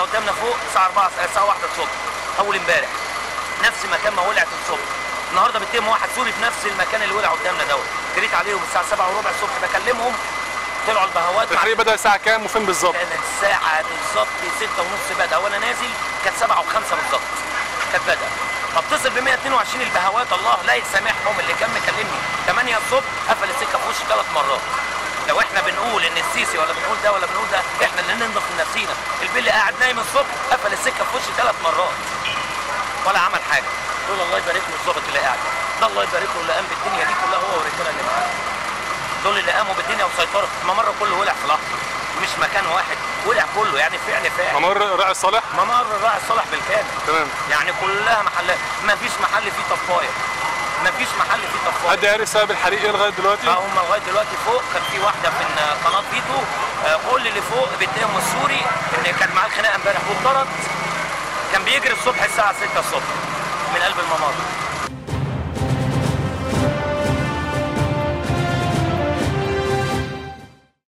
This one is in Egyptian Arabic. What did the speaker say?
قدامنا فوق الساعه 4 الساعه 1 الصبح اول امبارح نفس مكان ما ولعت الصبح النهارده بيتم واحد سوري في نفس المكان اللي ولع قدامنا دوت جريت عليهم الساعه 7 وربع الصبح بكلمهم طلعوا البهوات الحريق بدا الساعه كام وفين بالظبط كانت الساعة بالظبط 6 ونص بدأ وأنا نازل كانت 7 و5 بالظبط كانت بدأ بتصل ب 122 البهوات الله لا يسامحهم اللي كان مكلمني 8 الصبح قفل السكة في وشي ثلاث مرات لو احنا بنقول ان السيسي ولا بنقول ده ولا بنقول ده احنا اللي ننضف من نفسينا البيل قاعد نايم الصبح قفل السكة في وشي ثلاث مرات ولا عمل حاجة دول الله يبارك له الظابط اللي قاعد ده الله يبارك له اللي قام بالدنيا دي كلها هو والرجاله اللي معاه دول اللي قاموا بالدنيا وسيطروا الممر كله ولع في لحظه مش مكان واحد ولع كله يعني فعل فاعل ممر راعي صالح ممر الراعي الصالح بالكامل تمام يعني كلها محلات ما فيش محل فيه طفايه ما فيش محل فيه طفايه حد عارف سبب الحريق ايه لغايه دلوقتي هم لغايه دلوقتي فوق كان في واحده في قناه فيتو آه، كل اللي فوق بيتهم السوري ان كان معاه الخناقه امبارح واتطرد كان بيجري الصبح الساعه 6 الصبح من قلب الممر